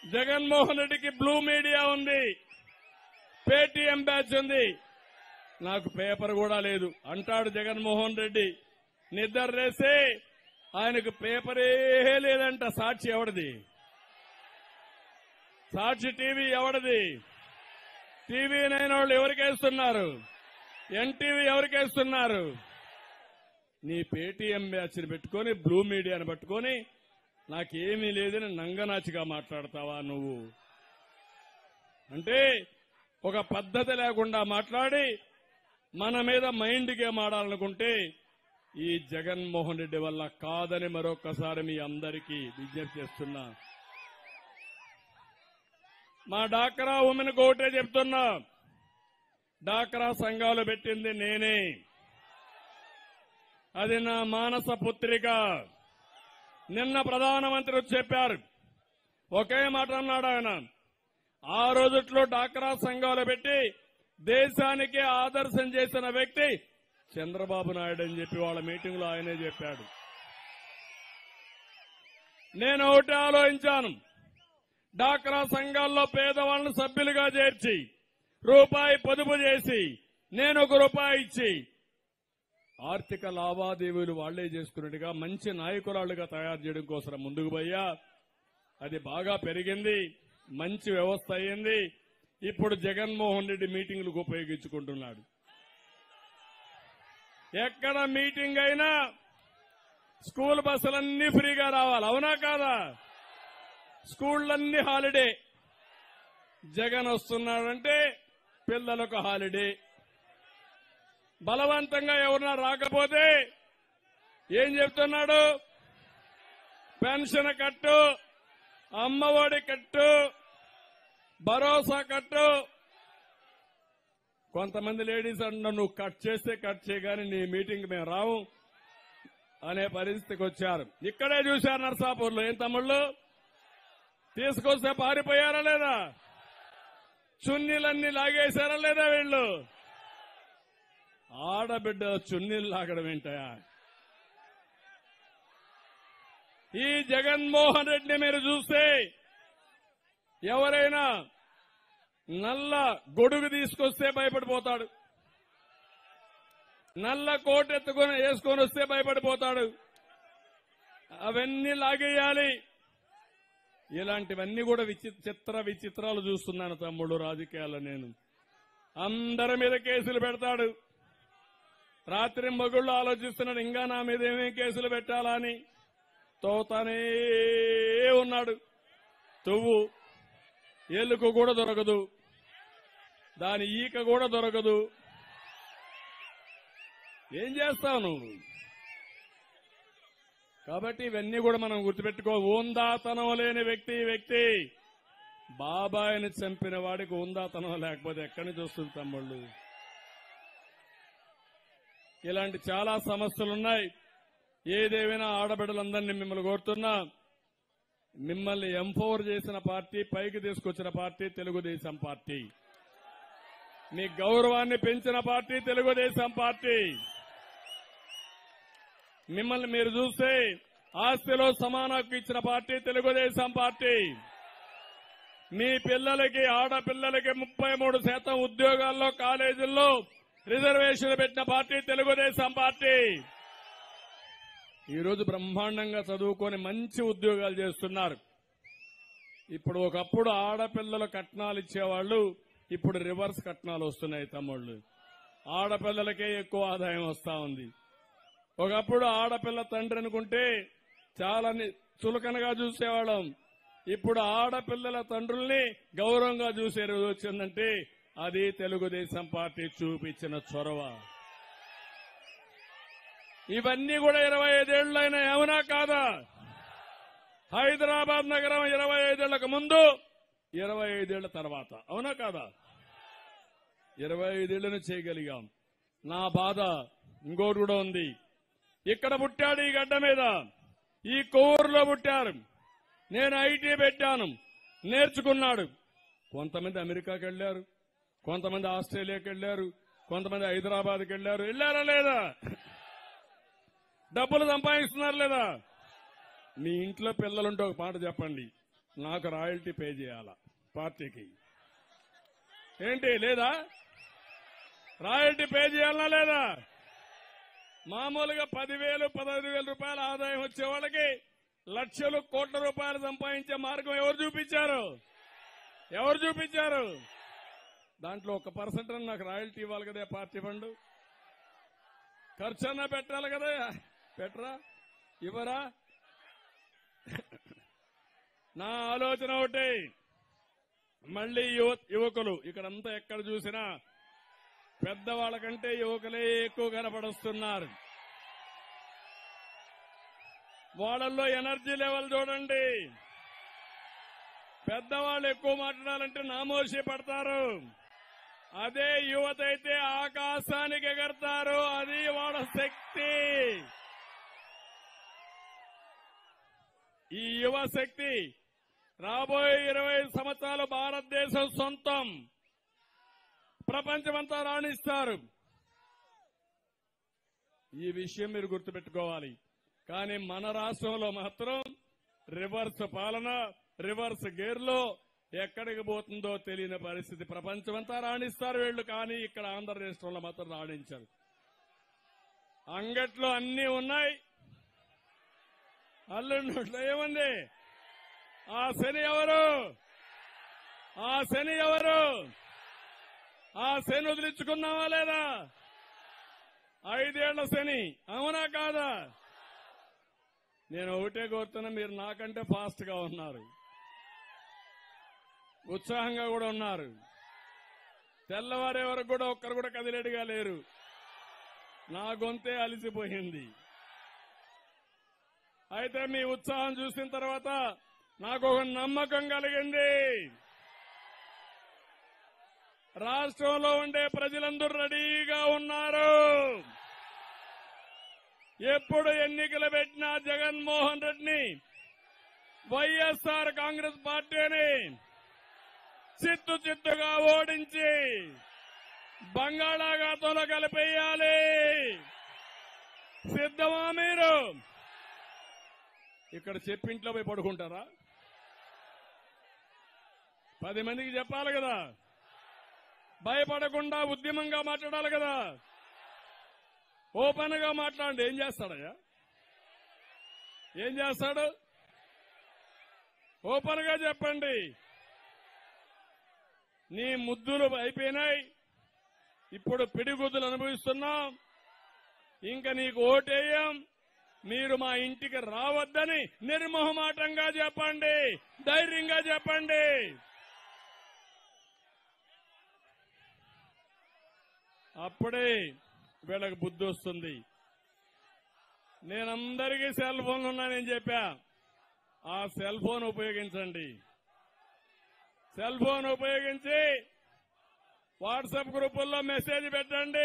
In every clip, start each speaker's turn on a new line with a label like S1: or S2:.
S1: జగన్మోహన్ రెడ్డికి blue media ఉంది Paytm batch ఉంది నాకు పేపర్ కూడా లేదు అంటాడు జగన్మోహన్ రెడ్డి నిద్ర రేసి ఆయనకు పేపరే లేదంట సాక్షి ఎవడిది సాక్షి టీవీ ఎవడిది టీవీ నైన్ వాళ్ళు ఎవరికేస్తున్నారు ఎన్టీవీ ఎవరికేస్తున్నారు నీ పేటీఎం బ్యాచ్ని పెట్టుకొని బ్లూ మీడియాని పట్టుకొని నాకేమీ లేదని నంగనాచిగా మాట్లాడతావా నువ్వు అంటే ఒక పద్ధతి లేకుండా మాట్లాడి మన మీద మైండ్ గేమ్ ఆడాలనుకుంటే ఈ జగన్మోహన్ రెడ్డి వల్ల కాదని మరొకసారి మీ అందరికీ విజ్ఞప్తి చేస్తున్నా మా డాక్రా ఉమెన్ ఒకటే చెప్తున్నా డాక్రా సంఘాలు పెట్టింది నేనే అది నా మానస పుత్రిక నిన్న ప్రధానమంత్రి వచ్చి చెప్పారు ఒకే మాట అన్నాడు ఆయన ఆ రోజుట్లో డాక్రా సంఘాలు పెట్టి దేశానికి ఆదర్శం చేసిన వ్యక్తి చంద్రబాబు నాయుడు అని చెప్పి వాళ్ళ మీటింగ్ లో ఆయనే చెప్పాడు నేను ఒకటి ఆలోచించాను డాక్రా సంఘాల్లో పేదవాళ్ళను సభ్యులుగా చేర్చి రూపాయి పొదుపు చేసి నేను ఒక రూపాయి ఇచ్చి ఆర్థిక లావాదేవీలు వాళ్లే చేసుకున్నట్టుగా మంచి నాయకురాళ్లుగా తయారు చేయడం కోసం ముందుకు పోయా అది బాగా పెరిగింది మంచి వ్యవస్థ అయ్యింది ఇప్పుడు జగన్మోహన్ రెడ్డి మీటింగులకు ఉపయోగించుకుంటున్నాడు ఎక్కడ మీటింగ్ అయినా స్కూల్ బస్సులన్నీ ఫ్రీగా రావాలి అవునా కాదా స్కూళ్ళన్నీ హాలిడే జగన్ వస్తున్నాడంటే పిల్లలకు హాలిడే బలవంతంగా ఎవరన్నా రాకపోతే ఏం చెప్తున్నాడు పెన్షన్ కట్టు అమ్మఒడి కట్టు భరోసా కట్టు కొంతమంది లేడీస్ అంటున్నారు నువ్వు కట్ చేస్తే కట్ చేయగానే నీ మీటింగ్ మేము రావు అనే పరిస్థితికి వచ్చారు ఇక్కడే చూశారు నర్సాపూర్లో ఏం తమ్ముళ్ళు తీసుకొస్తే పారిపోయారా లేదా చున్నీలన్నీ లాగేశారా లేదా వీళ్ళు ఆడబిడ్డ చున్నీలు లాగడం ఏంటయా ఈ జగన్మోహన్ రెడ్డిని మీరు చూస్తే ఎవరైనా నల్ల గొడుగు తీసుకొస్తే భయపడిపోతాడు నల్ల కోట్ ఎత్తుకొని వేసుకొని వస్తే భయపడిపోతాడు అవన్నీ లాగేయాలి ఇలాంటివన్నీ కూడా విచిత్ర విచిత్రాలు చూస్తున్నాను తమ్ముడు రాజకీయాల్లో నేను అందరి మీద కేసులు పెడతాడు రాత్రి మగుళ్ళు ఆలోచిస్తున్నాడు ఇంకా నా మీద ఏమేం కేసులు పెట్టాలా అని తోతానే ఉన్నాడు తువ్వు ఎలుక కూడా దొరకదు దాని ఈక కూడా దొరకదు ఏం చేస్తావు నువ్వు కాబట్టి ఇవన్నీ కూడా మనం గుర్తుపెట్టుకో ఊందాతనం లేని వ్యక్తి ఈ వ్యక్తి బాబాయిని చంపిన వాడికి ఊందాతనం లేకపోతే ఎక్కడి నుంచి వస్తుంది తమ్ముళ్ళు ఇలాంటి చాలా సమస్యలున్నాయి ఏదేమైనా ఆడబిడ్డలందరినీ మిమ్మల్ని కోరుతున్నా మిమ్మల్ని ఎంపవర్ చేసిన పార్టీ పైకి తీసుకొచ్చిన పార్టీ తెలుగుదేశం పార్టీ మీ గౌరవాన్ని పెంచిన పార్టీ తెలుగుదేశం పార్టీ మిమ్మల్ని మీరు చూస్తే ఆస్తిలో సమాన హక్కు ఇచ్చిన పార్టీ తెలుగుదేశం పార్టీ మీ పిల్లలకి ఆడపిల్లలకి ముప్పై మూడు శాతం ఉద్యోగాల్లో కాలేజీల్లో రిజర్వేషన్ పెట్టిన పార్టీ తెలుగుదేశం పార్టీ ఈ రోజు బ్రహ్మాండంగా చదువుకొని మంచి ఉద్యోగాలు చేస్తున్నారు ఇప్పుడు ఒకప్పుడు ఆడపిల్లల కట్నాలు ఇచ్చేవాళ్ళు ఇప్పుడు రివర్స్ కట్నాలు వస్తున్నాయి తమ్ముళ్ళు ఆడపిల్లలకే ఎక్కువ ఆదాయం వస్తా ఉంది ఒకప్పుడు ఆడపిల్ల తండ్రి అనుకుంటే చాలా ని- చులకనగా చూసేవాళ్ళం ఇప్పుడు ఆడపిల్లల తండ్రుల్ని గౌరవంగా చూసే రోజు వచ్చిందంటే అది తెలుగుదేశం పార్టీ చూపించిన చొరవ ఇవన్నీ కూడా ఇరవై ఐదేళ్లైన ఏమన్నా కాదా హైదరాబాద్ నగరం ఇరవై ఐదేళ్లకు ముందు ఇరవై ఐదేళ్ల తర్వాత అవునా కాదా ఇరవై ఐదేళ్లను చేయగలిగాం నా బాధ ఇంకోటి కూడా ఉంది ఇక్కడ పుట్టాడు ఈ గడ్డ మీద ఈ కొవ్వూరులో పుట్టారు నేను ఐటీ పెట్టాను నేర్చుకున్నాడు కొంతమంది అమెరికాకి వెళ్లారు కొంతమంది ఆస్ట్రేలియాకి వెళ్లారు కొంతమంది హైదరాబాద్కి వెళ్లారు వెళ్ళారా లేదా డబ్బులు సంపాదిస్తున్నారు లేదా మీ ఇంట్లో పిల్లలుంటే ఒక మాట చెప్పండి నాకు రాయల్టీ పే చేయాల పార్టీకి ఏంటి లేదా రాయల్టీ పే చేయాలనా లేదా మామూలుగా పదివేలు పదహైదు వేల రూపాయల ఆదాయం వచ్చే వాళ్ళకి లక్షలు కోట్ల రూపాయలు సంపాదించే మార్గం ఎవరు చూపించారు ఎవరు చూపించారు దాంట్లో ఒక పర్సెంట్ నాకు రాయల్టీ ఇవ్వాలి కదా పార్టీ ఫండ్ ఖర్చు అన్నా పెట్టాలి కదా పెట్టరా ఇవ్వరా నా ఆలోచన ఒకటి మళ్ళీ యువ యువకులు ఇక్కడంతా ఎక్కడ చూసినా పెద్దవాళ్ళ కంటే యువకులే ఎక్కువ కనపడుస్తున్నారు వాళ్ళల్లో ఎనర్జీ లెవెల్ చూడండి పెద్దవాళ్ళు ఎక్కువ మాట్లాడాలంటే నామోషి పడతారు అదే యువత అయితే ఆకాశానికి ఎగరతారు అది వాళ్ళ శక్తి ఈ యువ శక్తి రాబోయే ఇరవై సంవత్సరాలు భారతదేశం సొంతం ప్రపంచమంతా రాణిస్తారు ఈ విషయం మీరు గుర్తుపెట్టుకోవాలి కానీ మన రాష్ట్రంలో మాత్రం రివర్స్ పాలన రివర్స్ గేర్లో ఎక్కడికి పోతుందో తెలియని పరిస్థితి ప్రపంచమంతా రాణిస్తారు వీళ్ళు కానీ ఇక్కడ ఆంధ్రప్రదేశ్లో మాత్రం రాణించారు అంగట్లో అన్ని ఉన్నాయి అల్లుంట్లో ఏముంది ఆ శని ఎవరు ఆ శని ఎవరు ఆ శని వదిలించుకున్నావా లేదా ఐదేళ్ల శని అవునా కాదా నేను ఒకటే కోరుతున్నా మీరు నాకంటే ఫాస్ట్ గా ఉన్నారు ఉత్సాహంగా కూడా ఉన్నారు తెల్లవారే వరకు కూడా ఒక్కరు కూడా కదిలేడుగా లేరు నా గొంతే అలిసిపోయింది అయితే మీ ఉత్సాహం చూసిన తర్వాత నాకు ఒక నమ్మకం కలిగింది రాష్ట్రంలో ఉండే ప్రజలందరూ రెడీగా ఉన్నారు ఎప్పుడు ఎన్నికలు పెట్టినా జగన్మోహన్ రెడ్డిని వైఎస్ఆర్ కాంగ్రెస్ పార్టీని చిత్తు చిత్తుగా ఓడించి బంగాళాఖాతంలో కలిపేయాలి సిద్ధమా మీరు ఇక్కడ చెప్పింట్లో పోయి పడుకుంటారా పది మందికి చెప్పాలి కదా భయపడకుండా ఉద్యమంగా మాట్లాడాలి కదా ఓపెన్ గా మాట్లాడండి ఏం చేస్తాడయ్యా ఏం చేస్తాడు ఓపెన్ గా చెప్పండి నీ ముద్దులు అయిపోయినాయి ఇప్పుడు పిడిగుద్దులు అనుభవిస్తున్నాం ఇంకా నీకు ఓటేయం మీరు మా ఇంటికి రావద్దని నిర్మోహమాటంగా చెప్పండి ధైర్యంగా చెప్పండి అప్పుడే వీళ్ళకి బుద్ధి వస్తుంది నేనందరికీ సెల్ ఫోన్లు ఉన్నానని చెప్పా ఆ సెల్ ఫోన్ ఉపయోగించండి సెల్ ఫోన్ ఉపయోగించి వాట్సాప్ గ్రూపుల్లో మెసేజ్ పెట్టండి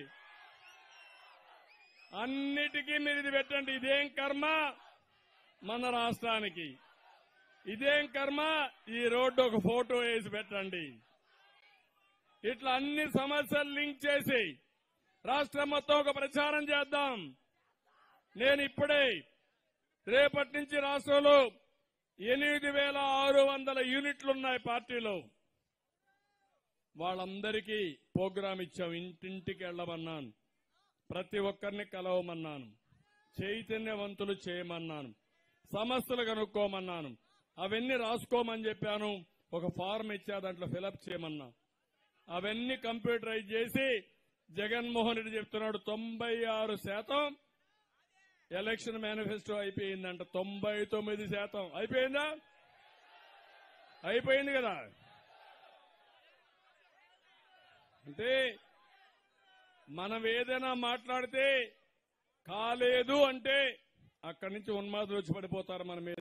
S1: అన్నిటికీ మీరు ఇది పెట్టండి ఇదేం కర్మ మన రాష్ట్రానికి ఇదేం కర్మ ఈ రోడ్డు ఒక ఫోటో వేసి పెట్టండి ఇట్లా అన్ని సమస్యలు లింక్ చేసి రాష్ట్రం మొత్తం ఒక ప్రచారం చేద్దాం నేను ఇప్పుడే రేపటి నుంచి రాష్ట్రంలో ఎనిమిది వేల ఆరు వందల యూనిట్లున్నాయి పార్టీలో వాళ్ళందరికీ ప్రోగ్రాం ఇచ్చాం ఇంటింటికి వెళ్ళమన్నాను ప్రతి ఒక్కరిని కలవమన్నాను చైతన్యవంతులు చేయమన్నాను సమస్యలు కనుక్కోమన్నాను అవన్నీ రాసుకోమని చెప్పాను ఒక ఫారం ఇచ్చా దాంట్లో ఫిలప్ చేయమన్నా అవన్నీ కంప్యూటరైజ్ చేసి జగన్మోహన్ రెడ్డి చెప్తున్నాడు తొంభై ఆరు శాతం ఎలక్షన్ మేనిఫెస్టో అయిపోయిందంట తొంభై తొమ్మిది శాతం అయిపోయిందా అయిపోయింది కదా అంటే మనం ఏదైనా మాట్లాడితే కాలేదు అంటే అక్కడి నుంచి ఉన్మాదులు వచ్చి పడిపోతారు మన మీద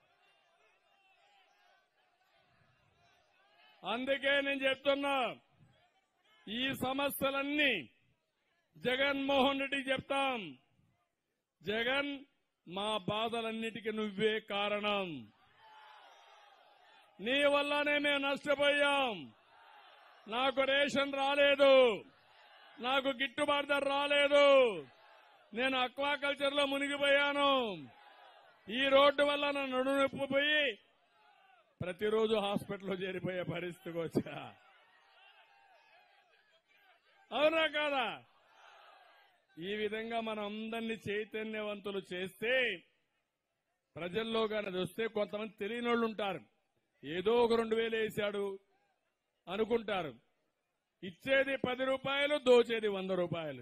S1: అందుకే నేను చెప్తున్నా ఈ సమస్యలన్నీ జగన్మోహన్ రెడ్డికి చెప్తాం జగన్ మా బాధలన్నిటికీ నువ్వే కారణం నీ వల్లనే మేము నష్టపోయాం నాకు రేషన్ రాలేదు నాకు గిట్టుబాటు ధర రాలేదు నేను అక్వాకల్చర్ లో మునిగిపోయాను ఈ రోడ్డు వల్ల నా నడుము నొప్పి పోయి ప్రతిరోజు హాస్పిటల్లో చేరిపోయే పరిస్థితికి వచ్చా అవునా కాదా ఈ విధంగా మనం అందరినీ చైతన్యవంతులు చేస్తే ప్రజల్లో కానీ అది వస్తే కొంతమంది తెలియని వాళ్ళు ఉంటారు ఏదో ఒక రెండు వేలు వేశాడు అనుకుంటారు ఇచ్చేది పది రూపాయలు దోచేది వంద రూపాయలు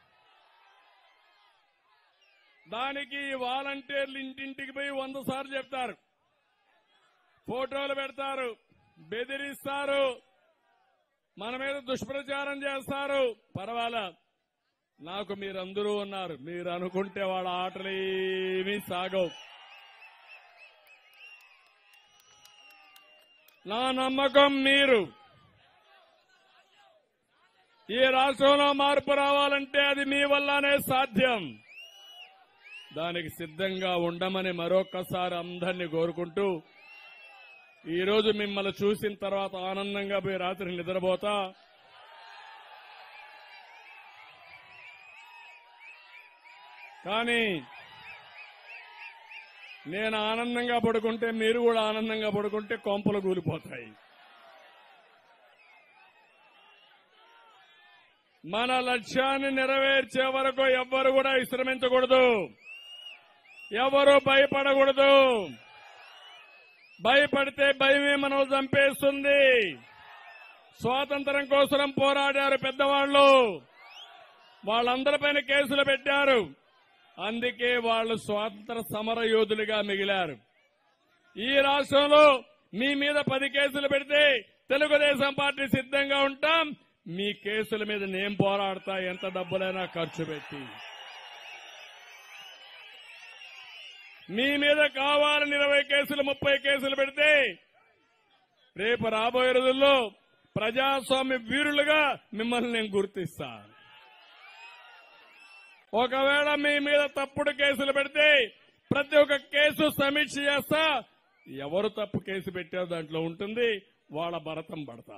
S1: దానికి వాలంటీర్లు ఇంటింటికి పోయి వంద సార్లు చెప్తారు ఫోటోలు పెడతారు బెదిరిస్తారు మన మీద దుష్ప్రచారం చేస్తారు పర్వాలా నాకు మీరందరూ ఉన్నారు మీరు అనుకుంటే వాళ్ళ ఆటలేమీ సాగవు నా నమ్మకం మీరు ఈ రాష్ట్రంలో మార్పు రావాలంటే అది మీ వల్లనే సాధ్యం దానికి సిద్ధంగా ఉండమని మరొక్కసారి అందరినీ కోరుకుంటూ ఈ రోజు మిమ్మల్ని చూసిన తర్వాత ఆనందంగా పోయి రాత్రి నిద్రపోతా కానీ నేను ఆనందంగా పడుకుంటే మీరు కూడా ఆనందంగా పడుకుంటే కొంపలు కూలిపోతాయి మన లక్ష్యాన్ని నెరవేర్చే వరకు ఎవ్వరు కూడా విశ్రమించకూడదు ఎవరు భయపడకూడదు భయపడితే భయమే మనం చంపేస్తుంది స్వాతంత్రం కోసం పోరాడారు పెద్దవాళ్ళు వాళ్ళందరిపైన కేసులు పెట్టారు అందుకే వాళ్ళు స్వాతంత్ర సమర యోధులుగా మిగిలారు ఈ రాష్ట్రంలో మీ మీద పది కేసులు పెడితే తెలుగుదేశం పార్టీ సిద్ధంగా ఉంటాం మీ కేసుల మీద నేను పోరాడతా ఎంత డబ్బులైనా ఖర్చు పెట్టి మీ మీద కావాలని ఇరవై కేసులు ముప్పై కేసులు పెడితే రేపు రాబోయే రోజుల్లో ప్రజాస్వామ్య వీరులుగా మిమ్మల్ని నేను గుర్తిస్తాను ఒకవేళ మీ మీద తప్పుడు కేసులు పెడితే ప్రతి ఒక్క కేసు సమీక్ష చేస్తా ఎవరు తప్పు కేసు పెట్టారో దాంట్లో ఉంటుంది వాళ్ళ భరతం పడతా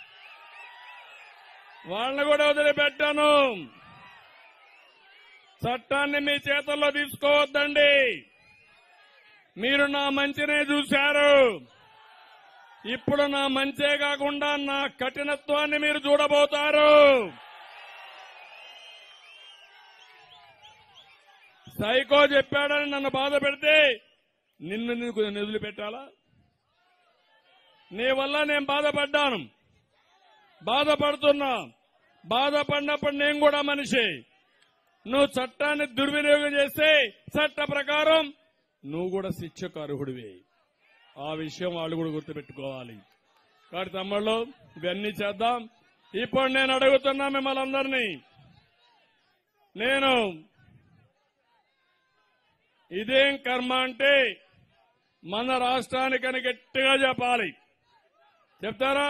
S1: వాళ్ళని కూడా వదిలిపెట్టాను చట్టాన్ని మీ చేతుల్లో తీసుకోవద్దండి మీరు నా మంచినే చూశారు ఇప్పుడు నా మంచే కాకుండా నా కఠినత్వాన్ని మీరు చూడబోతారు సైకో చెప్పాడని నన్ను బాధ పెడితే నిన్ను నీకు నిధులు పెట్టాలా నీ వల్ల నేను బాధపడ్డాను బాధపడుతున్నా బాధపడినప్పుడు నేను కూడా మనిషి నువ్వు చట్టాన్ని దుర్వినియోగం చేస్తే చట్ట ప్రకారం నువ్వు కూడా శిక్షకు అర్హుడివి ఆ విషయం వాళ్ళు కూడా గుర్తుపెట్టుకోవాలి కాబట్టి తమ్ముళ్ళు ఇవన్నీ చేద్దాం ఇప్పుడు నేను అడుగుతున్నా మిమ్మల్ని అందరినీ నేను ఇదేం కర్మ అంటే మన రాష్ట్రానికని గట్టిగా చెప్పాలి చెప్తారా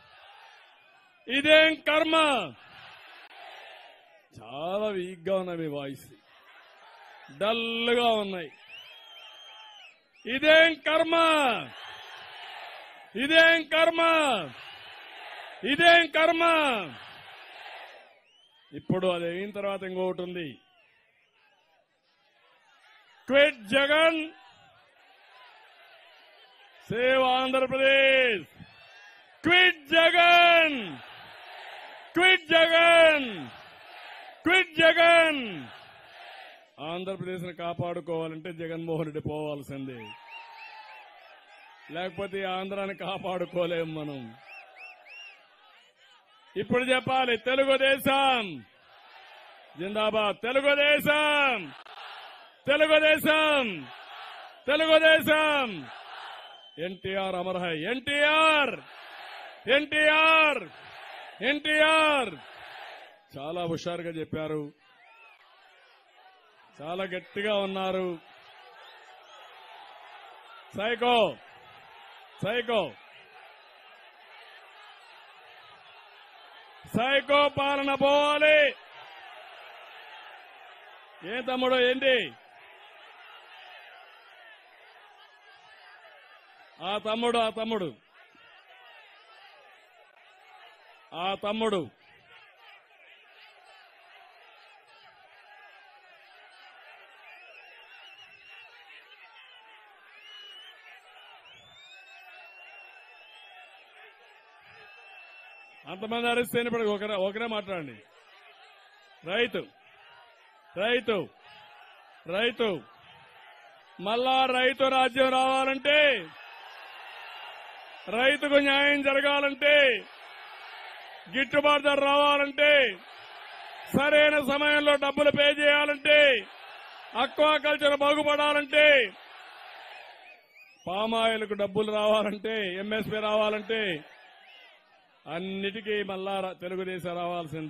S1: ఇదేం కర్మ చాలా వీక్ గా ఉన్నాయి మీ వాయిస్ డల్ గా ఉన్నాయి ఇదేం కర్మ ఇదేం కర్మ ఇదేం కర్మ ఇప్పుడు అది అయిన తర్వాత ఇంకొకటి ఉంది quit Jagan save Andhra Pradesh quit Jagan quit Jagan quit Jagan Andhra Pradesh ని కాపాడుకోవాలంటే జగన్మోహన్ రెడ్డి పోవాల్సిందే లేకపోతే ఈ ఆంధ్రాని కాపాడుకోలేం మనం ఇప్పుడు చెప్పాలి తెలుగుదేశం జిందాబాద్ తెలుగుదేశం తెలుగుదేశం తెలుగుదేశం ఎన్టీఆర్ అమర్హై ఎన్టీఆర్ ఎన్టీఆర్ ఎన్టీఆర్ చాలా హుషారుగా చెప్పారు చాలా గట్టిగా ఉన్నారు సైకో సైకో సైకో పాలన పోవాలి ఏ తమ్ముడు ఏంటి ఆ తమ్ముడు ఆ తమ్ముడు ఆ తమ్ముడు అంతమంది అరిస్తే ఇప్పుడు ఒకరే ఒకరే మాట్లాడండి రైతు రైతు రైతు మళ్ళా రైతు రాజ్యం రావాలంటే రైతుకు న్యాయం జరగాలంటే గిట్టుబాటు ధర రావాలంటే సరైన సమయంలో డబ్బులు పే చేయాలంటే అక్వాకల్చర్ బాగుపడాలంటే పామాయిల్కు డబ్బులు రావాలంటే ఎంఎస్పీ రావాలంటే అన్నిటికీ మళ్ళా రా- తెలుగుదేశం రావాల్సింది